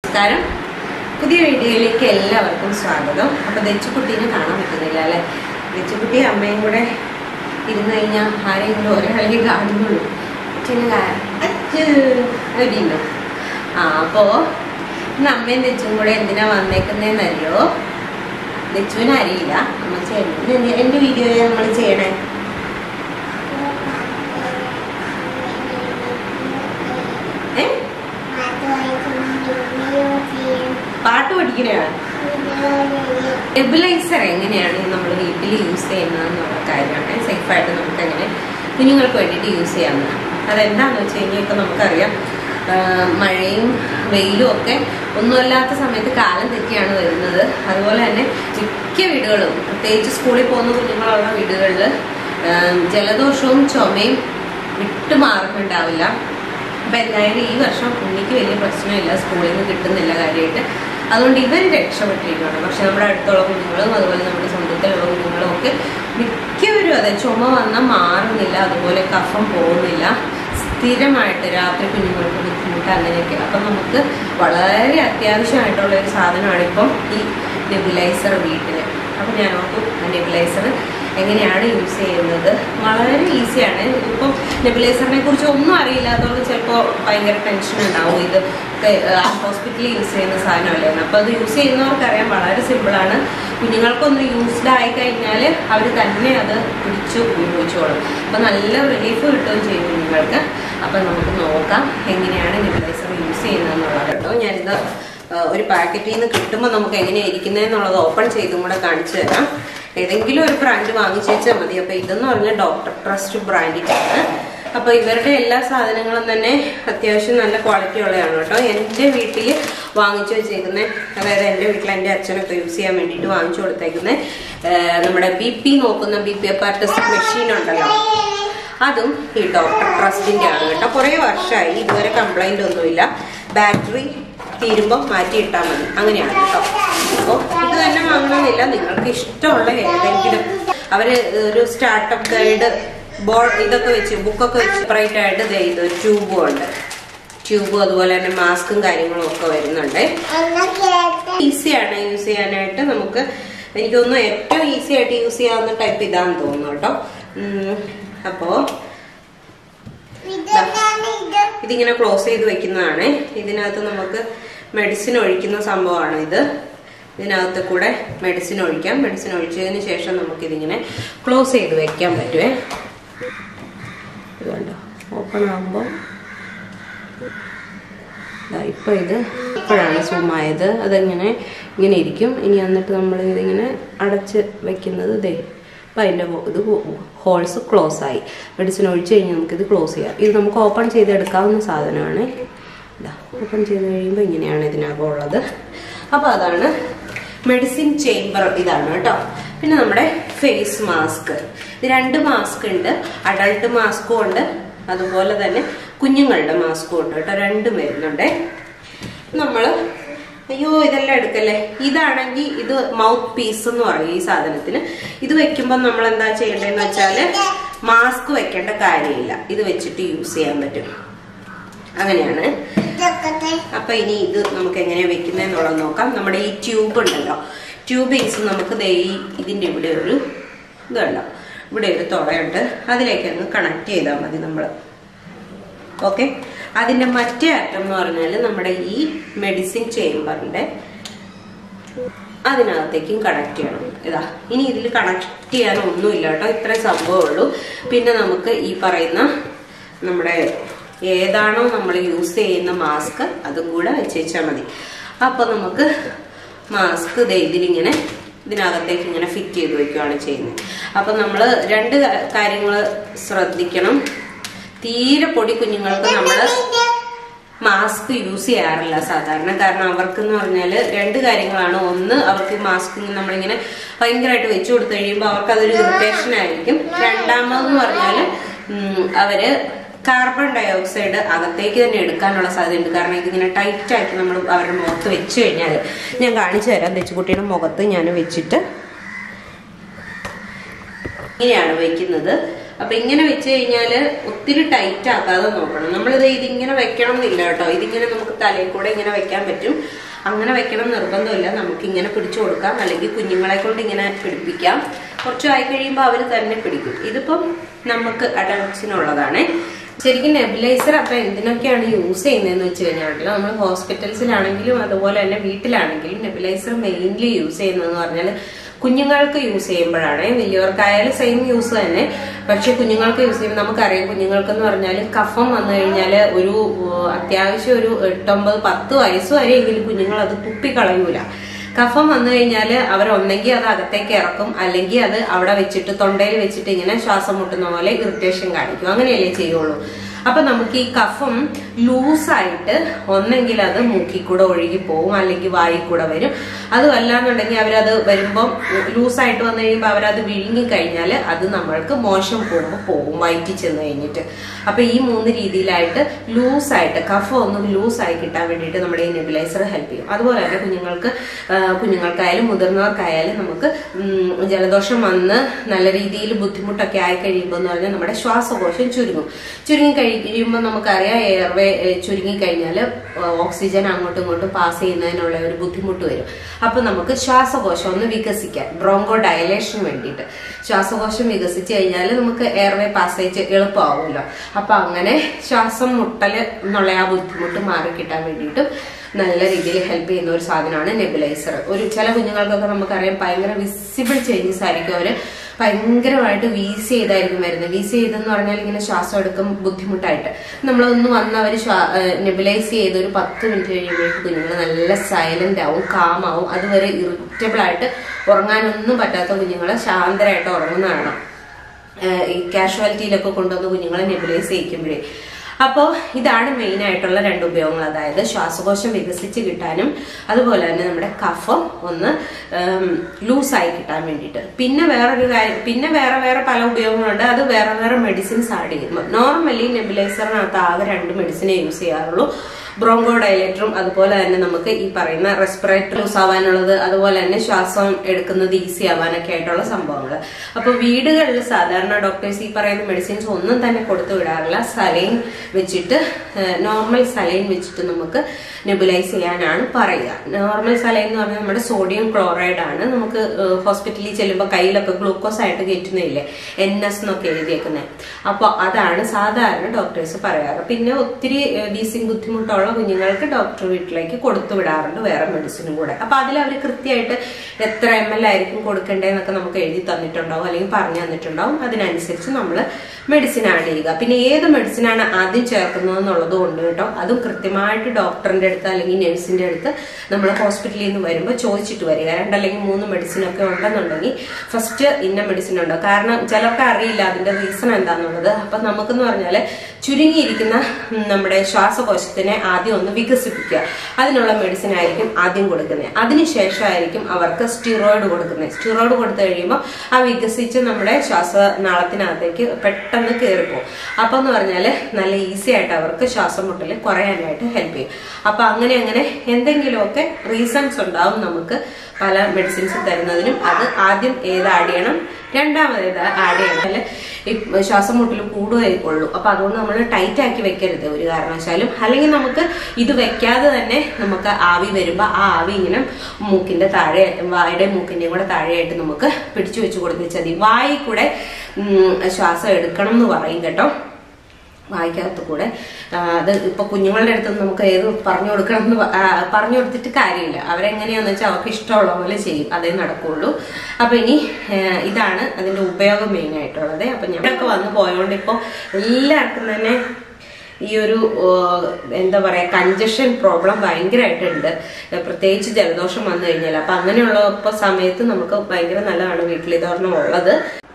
നമസ്കാരം പുതിയ വീഡിയോയിലേക്ക് എല്ലാവർക്കും സ്വാഗതം അപ്പൊ ദച്ചുക്കുട്ടീനെ കാണാൻ പറ്റുന്നില്ല അല്ലെ ദച്ചുക്കുട്ടി അമ്മയും കൂടെ ഇരുന്ന് കഴിഞ്ഞാൽ ആരെങ്കിലും ഒരാളെ കാണുന്നുള്ളൂ അച്ഛനോ ആ അപ്പോ ഇന്ന് അമ്മയും ദച്ചും കൂടെ എന്തിനാ വന്നേക്കുന്നതെന്നറിയോ ദച്ചുവിന് അറിയില്ല അമ്മ ചെയ്യണം എന്റെ വീഡിയോയിൽ നമ്മൾ ചെയ്യണേ ഏ പാട്ട് പഠിക്കണയാണ് നെബുലൈസർ എങ്ങനെയാണ് നമ്മൾ വീട്ടിൽ യൂസ് ചെയ്യുന്നത് എന്നുള്ള കാര്യമാണ് സേഫായിട്ട് നമുക്ക് എങ്ങനെ കുഞ്ഞുങ്ങൾക്ക് വേണ്ടിയിട്ട് യൂസ് ചെയ്യാവുന്നത് അതെന്താണെന്ന് വെച്ച് കഴിഞ്ഞാൽ ഇപ്പം നമുക്കറിയാം ആ, മഴയും വെയിലും ഒക്കെ ഒന്നുമല്ലാത്ത സമയത്ത് കാലം തെറ്റിയാണ് വരുന്നത് അതുപോലെ തന്നെ മിക്ക വീടുകളും പ്രത്യേകിച്ച് സ്കൂളിൽ പോകുന്ന കുഞ്ഞുങ്ങളുള്ള വീടുകളിൽ ജലദോഷവും ചുമയും വിട്ടുമാറുന്നുണ്ടാവില്ല അപ്പൊ എന്തായാലും ഈ വർഷം ഉണ്ണിക്ക് വലിയ പ്രശ്നമില്ല സ്കൂളിൽ നിന്ന് കിട്ടുന്നില്ല കാര്യമായിട്ട് അതുകൊണ്ട് ഇവർ രക്ഷപ്പെട്ടിരിക്കുകയാണ് പക്ഷെ നമ്മുടെ അടുത്തുള്ള കുഞ്ഞുങ്ങളും അതുപോലെ നമ്മുടെ സ്വന്തത്തിലുള്ള കുഞ്ഞുങ്ങളും ഒക്കെ മിക്കവരും അതെ ചുമ വന്നാൽ മാറുന്നില്ല അതുപോലെ കഫം പോകുന്നില്ല സ്ഥിരമായിട്ട് രാത്രി കുഞ്ഞുങ്ങൾക്ക് ബുദ്ധിമുട്ട് അങ്ങനെയൊക്കെ അപ്പം നമുക്ക് വളരെ അത്യാവശ്യമായിട്ടുള്ള ഒരു സാധനമാണ് ഇപ്പം ഈ നെബുലൈസർ വീട്ടിൽ അപ്പം ഞാൻ ഓർത്തു ആ നെബുലൈസർ എങ്ങനെയാണ് യൂസ് ചെയ്യുന്നത് വളരെ ഈസിയാണ് ഇപ്പം നെബുലൈസറിനെ കുറിച്ച് ഒന്നും അറിയില്ലാത്തവർക്ക് ചിലപ്പോൾ ഭയങ്കര ടെൻഷൻ ഉണ്ടാവും ഇത് ഹോസ്പിറ്റലിൽ യൂസ് ചെയ്യുന്ന സാധനമല്ലേ എന്ന് അപ്പോൾ അത് യൂസ് ചെയ്യുന്നവർക്കറിയാം വളരെ സിമ്പിളാണ് കുഞ്ഞുങ്ങൾക്കൊന്ന് യൂസ്ഡ് ആയി കഴിഞ്ഞാൽ അവർ തന്നെ അത് പിടിച്ച് ഉപയോഗിച്ചോളും അപ്പം നല്ല റിലീഫ് കിട്ടുകയും ചെയ്യും കുഞ്ഞുങ്ങൾക്ക് അപ്പം നമുക്ക് നോക്കാം എങ്ങനെയാണ് നെബുലൈസർ യൂസ് ചെയ്യുന്നതെന്നുള്ളത് കേട്ടോ ഞാനിത് ആ, ഒരു പാക്കറ്റിൽ നിന്ന് കിട്ടുമ്പോൾ നമുക്ക് എങ്ങനെയാണ് ഇരിക്കുന്നതെന്നുള്ളത് ഓപ്പൺ ചെയ്തും കൂടെ കാണിച്ചു തരാം ഏതെങ്കിലും ഒരു ബ്രാൻഡ് വാങ്ങിച്ചു വെച്ചാൽ മതി അപ്പോൾ ഇതെന്ന് പറഞ്ഞാൽ ഡോക്ടർ ട്രസ്റ്റ് ബ്രാൻഡിൻ്റെയാണ് അപ്പോൾ ഇവരുടെ എല്ലാ സാധനങ്ങളും തന്നെ അത്യാവശ്യം നല്ല ക്വാളിറ്റി ഉള്ളതാണ് കേട്ടോ എൻ്റെ വീട്ടിൽ വാങ്ങിച്ചു വെച്ചേക്കുന്നത് അതായത് എൻ്റെ വീട്ടിൽ എൻ്റെ അച്ഛനൊക്കെ യൂസ് ചെയ്യാൻ വേണ്ടിയിട്ട് വാങ്ങിച്ചു കൊടുത്തേക്കുന്നത് നമ്മുടെ ബി പി നോക്കുന്ന ബി പി അപ്പാർട്ടസ് മെഷീൻ ഉണ്ടല്ലോ അതും ഈ ഡോക്ടർ ട്രസ്റ്റിന്റെ ആണ് കേട്ടോ കുറേ വർഷമായി ഇതുവരെ കംപ്ലൈന്റ് ഒന്നുമില്ല ബാറ്ററി തീരുമ്പോൾ മാറ്റിയിട്ടാൽ മതി അങ്ങനെയാണ് കേട്ടോ അപ്പോൾ ഇത് തന്നെ വാങ്ങണമെന്നില്ല നിങ്ങൾക്ക് ഇഷ്ടമുള്ള ഏതെങ്കിലും അവര് ഒരു സ്റ്റാർട്ടപ്പ് ഗൈഡ് ബോർഡ് ഇതൊക്കെ വെച്ച് ബുക്കൊക്കെ വെച്ച് സെപ്പറേറ്റ് ആയിട്ട് ദേ ഇത് ട്യൂബും ഉണ്ട് ട്യൂബും അതുപോലെ തന്നെ മാസ്കും കാര്യങ്ങളും ഒക്കെ വരുന്നുണ്ട് ഈസിയാണ് യൂസ് ചെയ്യാനായിട്ട് നമുക്ക് എനിക്ക് തോന്നുന്നു ഏറ്റവും ഈസി ആയിട്ട് യൂസ് ചെയ്യാവുന്ന ടൈപ്പ് ഇതാന്ന് തോന്നുന്നു കേട്ടോ ഉം, അപ്പോ ഇതിങ്ങനെ ക്ലോസ് ചെയ്ത് വെക്കുന്നതാണ് ഇതിനകത്ത് നമുക്ക് മെഡിസിൻ ഒഴിക്കുന്ന സംഭവമാണ് ഇത് ഇതിനകത്ത് കൂടെ മെഡിസിൻ ഒഴിക്കാം മെഡിസിൻ ഒഴിച്ചതിന് ശേഷം നമുക്കിതിങ്ങനെ ക്ലോസ് ചെയ്ത് വെക്കാൻ പറ്റുമേ ഇത് കണ്ടോ ഓപ്പൺ ആകുമ്പോൾ ദാ ഇപ്പൊ ഇത് ഇപ്പോഴാണ് സൂമായത് അതെങ്ങനെ ഇങ്ങനെ ഇരിക്കും ഇനി എന്നിട്ട് നമ്മൾ ഇതിങ്ങനെ അടച്ച് വെക്കുന്നത് ദേ അപ്പം അതിൻ്റെ ഇത് ഹോൾസ് ക്ലോസ് ആയി മെഡിസിൻ ഒഴിച്ച് കഴിഞ്ഞാൽ നമുക്കിത് ക്ലോസ് ചെയ്യാം ഇത് നമുക്ക് ഓപ്പൺ ചെയ്തെടുക്കാവുന്ന സാധനമാണ് ഇതാ ഓപ്പൺ ചെയ്ത് കഴിയുമ്പോൾ ഇങ്ങനെയാണ് ഇതിനകമുള്ളത് അപ്പോൾ അതാണ് മെഡിസിൻ ചേംബർ ഇതാണ് കേട്ടോ പിന്നെ നമ്മുടെ ഫേസ് മാസ്ക് ഇത് രണ്ട് മാസ്ക് ഉണ്ട് അഡൾട്ട് മാസ്കും ഉണ്ട് അതുപോലെ തന്നെ കുഞ്ഞുങ്ങളുടെ മാസ്കും ഉണ്ട് കേട്ടോ രണ്ടും വരുന്നുണ്ട് നമ്മൾ അയ്യോ ഇതെല്ലാം എടുക്കല്ലേ ഇതാണെങ്കിൽ ഇത് മൗത്ത് പീസ് എന്ന് പറയും ഈ സാധനത്തിന് ഇത് വെക്കുമ്പോൾ നമ്മൾ എന്താ ചെയ്യേണ്ടതെന്ന് വെച്ചാല് മാസ്ക് വെക്കേണ്ട കാര്യമില്ല ഇത് വെച്ചിട്ട് യൂസ് ചെയ്യാൻ പറ്റും അങ്ങനെയാണ് അപ്പൊ ഇനി ഇത് നമുക്ക് എങ്ങനെ വെക്കുന്നതെന്നുള്ളത് നോക്കാം നമ്മുടെ ഈ ട്യൂബ് ഉണ്ടല്ലോ ട്യൂബ് ബേസ് നമുക്ക് ദേ ഈ ഇതിന്റെ ഇവിടെ ഒരു ഇത് കണ്ടോ ഇവിടെ ഒരു തുളയുണ്ട് അതിലേക്ക് അങ്ങ് കണക്ട് ചെയ്താൽ മതി നമ്മൾ ഓക്കെ അതിന്റെ മറ്റേ അറ്റം എന്ന് പറഞ്ഞാൽ നമ്മുടെ ഈ മെഡിസിൻ ചേംബറിന്റെ അതിനകത്തേക്കും കണക്ട് ചെയ്യണം ഇതാ ഇനി ഇതിൽ കണക്ട് ചെയ്യാൻ ഒന്നുമില്ല കേട്ടോ ഇത്രേ സംഭവമേ ഉള്ളൂ പിന്നെ നമുക്ക് ഈ പറയുന്ന നമ്മുടെ ഏതാണോ നമ്മൾ യൂസ് ചെയ്യുന്ന മാസ്ക് അതും കൂടെ വെച്ചേച്ചാൽ മതി അപ്പൊ നമുക്ക് മാസ്ക് ഇതിലിങ്ങനെ ഇതിനകത്തേക്ക് ഇങ്ങനെ ഫിറ്റ് ചെയ്ത് വെക്കുകയാണ് ചെയ്യുന്നത് അപ്പൊ നമ്മൾ രണ്ട് കാര്യങ്ങൾ ശ്രദ്ധിക്കണം തീരെ പൊടി കുഞ്ഞുങ്ങൾക്ക് നമ്മൾ മാസ്ക് യൂസ് ചെയ്യാറില്ല സാധാരണ കാരണം അവർക്ക് എന്ന് പറഞ്ഞാൽ രണ്ട് കാര്യങ്ങളാണ് ഒന്ന് അവർക്ക് മാസ്ക് നമ്മളിങ്ങനെ ഭയങ്കരമായിട്ട് വെച്ചു കൊടുത്തു കഴിയുമ്പോൾ അവർക്ക് അതൊരു ഇറിറ്റേഷൻ ആയിരിക്കും രണ്ടാമതെന്ന് പറഞ്ഞാൽ അവര് കാർബൺ ഡയോക്സൈഡ് അകത്തേക്ക് തന്നെ എടുക്കാനുള്ള സാധ്യതയുണ്ട് കാരണം ഇതിങ്ങനെ ടൈറ്റ് ആക്കി നമ്മൾ അവരുടെ മുഖത്ത് വെച്ച് കഴിഞ്ഞാൽ ഞാൻ കാണിച്ചു തരാം തെച്ചുകുട്ടിയുടെ മുഖത്ത് ഞാൻ വെച്ചിട്ട് ഇങ്ങനെയാണ് വെക്കുന്നത് അപ്പൊ ഇങ്ങനെ വെച്ച് കഴിഞ്ഞാൽ ഒത്തിരി ടൈറ്റ് ആക്കാതെ നോക്കണം നമ്മളിത് ഇതിങ്ങനെ വെക്കണം എന്നില്ല കേട്ടോ ഇതിങ്ങനെ നമുക്ക് തലയിൽ കൂടെ ഇങ്ങനെ വെക്കാൻ പറ്റും അങ്ങനെ വെക്കണം നിർബന്ധമില്ല നമുക്ക് ഇങ്ങനെ പിടിച്ചു കൊടുക്കാം അല്ലെങ്കിൽ കുഞ്ഞുങ്ങളെ കൊണ്ട് ഇങ്ങനെ പിടിപ്പിക്കാം കുറച്ച് ആയി കഴിയുമ്പോൾ അവർ തന്നെ പിടിക്കും ഇതിപ്പം നമുക്ക് അഡൾട്ട്സിനുള്ളതാണ് ശരിക്കും നെബിലൈസർ അപ്പൊ എന്തിനൊക്കെയാണ് യൂസ് ചെയ്യുന്നതെന്ന് വെച്ച് കഴിഞ്ഞാൽ നമ്മൾ ഹോസ്പിറ്റൽസിലാണെങ്കിലും അതുപോലെ തന്നെ വീട്ടിലാണെങ്കിലും നെബിലൈസർ മെയിൻലി യൂസ് ചെയ്യുന്നതെന്ന് പറഞ്ഞാൽ കുഞ്ഞുങ്ങൾക്ക് യൂസ് ചെയ്യുമ്പോഴാണ് വലിയവർക്കായാലും സെയിം യൂസ് തന്നെ പക്ഷെ കുഞ്ഞുങ്ങൾക്ക് യൂസ് ചെയ്യുമ്പോൾ നമുക്കറിയാം കുഞ്ഞുങ്ങൾക്ക് എന്ന് പറഞ്ഞാൽ കഫം വന്നു കഴിഞ്ഞാൽ ഒരു ഏഹ്, അത്യാവശ്യം ഒരു എട്ടൊമ്പത് പത്ത് വയസ്സ് വരെയെങ്കിലും കുഞ്ഞുങ്ങൾ അത് തുപ്പിക്കളയൂല കഫം വന്നു കഴിഞ്ഞാൽ അവർ ഒന്നെങ്കിൽ അത് അകത്തേക്ക് ഇറക്കും അല്ലെങ്കിൽ അത് അവിടെ വെച്ചിട്ട് തൊണ്ടയിൽ വെച്ചിട്ട് ഇങ്ങനെ ശ്വാസം മുട്ടുന്ന പോലെ ഇറിറ്റേഷൻ കാണിക്കും അങ്ങനെയല്ലേ ചെയ്യുള്ളൂ അപ്പൊ നമുക്ക് ഈ കഫം ലൂസായിട്ട് ഒന്നെങ്കിൽ അത് മൂക്കിൽ കൂടെ ഒഴുകി പോകും അല്ലെങ്കിൽ വായിൽ കൂടെ വരും അതുമല്ല എന്നുണ്ടെങ്കിൽ അവരത് വരുമ്പം ലൂസായിട്ട് വന്നു കഴിയുമ്പോൾ അവരത് വിഴുങ്ങി കഴിഞ്ഞാൽ അത് നമ്മൾക്ക് മോശം പോകുമ്പോൾ പോകും വയറ്റിൽ ചെന്ന് കഴിഞ്ഞിട്ട് അപ്പൊ ഈ മൂന്ന് രീതിയിലായിട്ട് ലൂസായിട്ട് കഫം ഒന്ന് ലൂസായി കിട്ടാൻ വേണ്ടിയിട്ട് നമ്മുടെ ഈ നെബിലൈസർ ഹെൽപ്പ് ചെയ്യും അതുപോലെ തന്നെ കുഞ്ഞുങ്ങൾക്ക് ആ, കുഞ്ഞുങ്ങൾക്കായാലും മുതിർന്നവർക്കായാലും നമുക്ക് ഉം, ജലദോഷം വന്ന് നല്ല രീതിയിൽ ബുദ്ധിമുട്ടൊക്കെ ആയി കഴിയുമ്പോൾ എന്ന് പറഞ്ഞാൽ നമ്മുടെ ശ്വാസകോശം ചുരുങ്ങും ചുരുങ്ങി കഴിയുമ്പോൾ നമുക്കറിയാം എയർവേ ചുരുങ്ങി കഴിഞ്ഞാൽ ഓക്സിജൻ അങ്ങോട്ടും ഇങ്ങോട്ടും പാസ് ചെയ്യുന്നതിനുള്ള ഒരു ബുദ്ധിമുട്ട് വരും അപ്പൊ നമുക്ക് ശ്വാസകോശം ഒന്ന് വികസിക്കാൻ ബ്രോങ്കോ ഡയലേഷന് വേണ്ടിയിട്ട് ശ്വാസകോശം വികസിച്ച് കഴിഞ്ഞാൽ നമുക്ക് എയർവേ പാസേജ് എളുപ്പമാവുമല്ലോ അപ്പൊ അങ്ങനെ ശ്വാസം മുട്ടല് എന്നുള്ള ആ ബുദ്ധിമുട്ട് മാറിക്കിട്ടാൻ വേണ്ടിയിട്ടും നല്ല രീതിയിൽ ഹെൽപ്പ് ചെയ്യുന്ന ഒരു സാധനമാണ് നെബുലൈസർ ഒരു ചില കുഞ്ഞുങ്ങൾക്കൊക്കെ നമുക്കറിയാം ഭയങ്കര വിസിബിൾ ചേഞ്ചസ് ആയിരിക്കും അവര് ഭയങ്കരമായിട്ട് വീസ് ചെയ്തായിരിക്കും വരുന്നത് വീസ് ചെയ്തെന്ന് പറഞ്ഞാൽ ഇങ്ങനെ ശ്വാസം എടുക്കും ബുദ്ധിമുട്ടായിട്ട് നമ്മളൊന്ന് വന്ന് അവർ നെബുലൈസ് ചെയ്ത് ഒരു പത്ത് മിനിറ്റ് കഴിയുമ്പോഴേക്കും കുഞ്ഞുങ്ങൾ നല്ല സൈലന്റ് ആവും കാം ആവും അതുവരെ ഇറിറ്റബിൾ ആയിട്ട് ഉറങ്ങാനൊന്നും പറ്റാത്ത കുഞ്ഞുങ്ങളെ ശാന്തരായിട്ട് ഉറങ്ങുന്നതാണ് ഏഹ് ഈ കാഷ്വാലിറ്റിയിലൊക്കെ കൊണ്ടുവന്ന് കുഞ്ഞുങ്ങളെ നെബുലൈസ് ചെയ്യിക്കുമ്പോഴേ അപ്പോൾ ഇതാണ് മെയിൻ ആയിട്ടുള്ള രണ്ട് ഉപയോഗങ്ങൾ അതായത് ശ്വാസകോശം വികസിച്ച് കിട്ടാനും അതുപോലെ തന്നെ നമ്മുടെ കഫം ഒന്ന് ലൂസായി കിട്ടാൻ വേണ്ടിയിട്ട് പിന്നെ വേറൊരു കാര്യം പിന്നെ വേറെ വേറെ പല ഉപയോഗങ്ങളുണ്ട് അത് വേറെ വേറെ മെഡിസിൻസ് ആഡ് ചെയ്യുന്നു നോർമലി നെബുലൈസറിനകത്ത് ആകെ രണ്ട് മെഡിസിനെ യൂസ് ചെയ്യാറുള്ളൂ ബ്രോങ്കോ ഡയലേറ്ററും അതുപോലെ തന്നെ നമുക്ക് ഈ പറയുന്ന റെസ്പിറേറ്റർ യൂസ് ആവാനുള്ളത് അതുപോലെ തന്നെ ശ്വാസം എടുക്കുന്നത് ഈസി ആവാനൊക്കെ ആയിട്ടുള്ള സംഭവങ്ങൾ അപ്പൊ വീടുകളിൽ സാധാരണ ഡോക്ടേഴ്സ് ഈ പറയുന്ന മെഡിസിൻസ് ഒന്നും തന്നെ കൊടുത്തു വിടാറില്ല സലൈൻ വെച്ചിട്ട് നോർമൽ സലൈൻ വെച്ചിട്ട് നമുക്ക് നെബുലൈസ് ചെയ്യാനാണ് പറയുക നോർമൽ സലൈൻ എന്ന് പറഞ്ഞാൽ നമ്മുടെ സോഡിയം ക്ലോറൈഡ് ആണ് നമുക്ക് ഹോസ്പിറ്റലിൽ ചെല്ലുമ്പോൾ കയ്യിലൊക്കെ ഗ്ലൂക്കോസ് ആയിട്ട് കയറ്റുന്നില്ലേ എൻ എസ് എന്നൊക്കെ എഴുതിയേക്കുന്നത് അപ്പോൾ അതാണ് സാധാരണ ഡോക്ടേഴ്സ് പറയാറ് പിന്നെ ഒത്തിരി വീസിങ് ബുദ്ധിമുട്ടുള്ള കുഞ്ഞുങ്ങൾക്ക് ഡോക്ടർ വീട്ടിലേക്ക് കൊടുത്തു വിടാറുണ്ട് വേറെ മെഡിസിനും കൂടെ അപ്പൊ അതിൽ അവർ കൃത്യമായിട്ട് എത്ര എം എൽ ആയിരിക്കും കൊടുക്കേണ്ടതെന്നൊക്കെ നമുക്ക് എഴുതി തന്നിട്ടുണ്ടാവും അല്ലെങ്കിൽ പറഞ്ഞു തന്നിട്ടുണ്ടാവും അതിനനുസരിച്ച് നമ്മൾ മെഡിസിൻ ആഡ് ചെയ്യുക പിന്നെ ഏത് മെഡിസിനാണ് ആദ്യം ചേർക്കുന്നത് എന്നുള്ളത് കൊണ്ട് കേട്ടോ അതും കൃത്യമായിട്ട് ഡോക്ടറിന്റെ അടുത്ത് അല്ലെങ്കിൽ നഴ്സിന്റെ അടുത്ത് നമ്മൾ ഹോസ്പിറ്റലിൽ നിന്ന് വരുമ്പോൾ ചോദിച്ചിട്ട് വരിക രണ്ടല്ലെങ്കിൽ മൂന്ന് മെഡിസിൻ ഒക്കെ ഉണ്ടെന്നുണ്ടെങ്കിൽ ഫസ്റ്റ് ഇന്ന മെഡിസിൻ ഉണ്ടോ കാരണം ചിലർക്ക് അറിയില്ല അതിന്റെ റീസൺ എന്താണെന്നുള്ളത് അപ്പൊ നമുക്കെന്ന് പറഞ്ഞാല് ചുരുങ്ങിയിരിക്കുന്ന ഉം, നമ്മുടെ ശ്വാസകോശത്തിനെ ആദ്യം ഒന്ന് വികസിപ്പിക്കുക അതിനുള്ള മെഡിസിൻ ആയിരിക്കും ആദ്യം കൊടുക്കുന്നത് അതിനുശേഷമായിരിക്കും അവർക്ക് സ്റ്റിറോയിഡ് കൊടുക്കുന്നത് സ്റ്റിറോയിഡ് കൊടുത്തു കഴിയുമ്പോൾ ആ വികസിച്ച് നമ്മുടെ ശ്വാസനാളത്തിനകത്തേക്ക് പെട്ടെന്ന് കയറിപ്പോകും അപ്പൊ എന്ന് പറഞ്ഞാല് നല്ല ഈസി ആയിട്ട് അവർക്ക് ശ്വാസം മുട്ടൽ കുറയാനായിട്ട് ഹെൽപ്പ് ചെയ്യും അപ്പൊ അങ്ങനെ അങ്ങനെ എന്തെങ്കിലുമൊക്കെ റീസൺസ് ഉണ്ടാവും നമുക്ക് പല മെഡിസിൻസ് തരുന്നതിനും അത് ആദ്യം ഏത് ആഡ് ചെയ്യണം രണ്ടാമത് ഏത് ആഡ് ചെയ്യണം അല്ലെ ഈ ശ്വാസം മുട്ടൽ കൂടുകയുള്ളൂ അപ്പൊ അതുകൊണ്ട് നമ്മൾ ടൈറ്റ് ആക്കി വെക്കരുത് ഒരു കാരണവശാലും അല്ലെങ്കിൽ നമുക്ക് ഇത് വെക്കാതെ തന്നെ നമുക്ക് ആവി വരുമ്പോ ആ ആവി ഇങ്ങനെ മൂക്കിന്റെ താഴെ വായുടെ മൂക്കിന്റെയും കൂടെ താഴെയായിട്ട് നമുക്ക് പിടിച്ചു വെച്ച് കൊടുത്താൽ മതി വായി കൂടെ ഉം, ശ്വാസം എടുക്കണം എന്ന് പറയും കേട്ടോ വായിക്കകത്ത് കൂടെ ആ, അത് ഇപ്പൊ കുഞ്ഞുങ്ങളുടെ അടുത്ത് നമുക്ക് ഏത് പറഞ്ഞു കൊടുക്കണം എന്ന് പ- ആ, പറഞ്ഞു കൊടുത്തിട്ട് കാര്യമില്ല അവരെങ്ങനെയാന്ന് വെച്ചാൽ അവർക്ക് ഇഷ്ടമുള്ള പോലെ ചെയ്യും അതേ നടക്കുള്ളൂ അപ്പൊ ഇനി ആ, ഇതാണ് അതിന്റെ ഉപയോഗം മെയിൻ ആയിട്ടുള്ളത് അപ്പൊ ഞങ്ങളൊക്കെ വന്ന് പോയോണ്ട് ഇപ്പൊ എല്ലാവർക്കും തന്നെ ഈ ഒരു ആ, എന്താ പറയാ കഞ്ചഷൻ പ്രോബ്ലം ഭയങ്കരമായിട്ടുണ്ട് പ്രത്യേകിച്ച് ജലദോഷം വന്നു കഴിഞ്ഞാൽ അപ്പൊ അങ്ങനെയുള്ള ഇപ്പൊ സമയത്ത് നമുക്ക് ഭയങ്കര നല്ലതാണ് വീട്ടിൽ ഇതൊരെണ്ണം ഉള്ളത്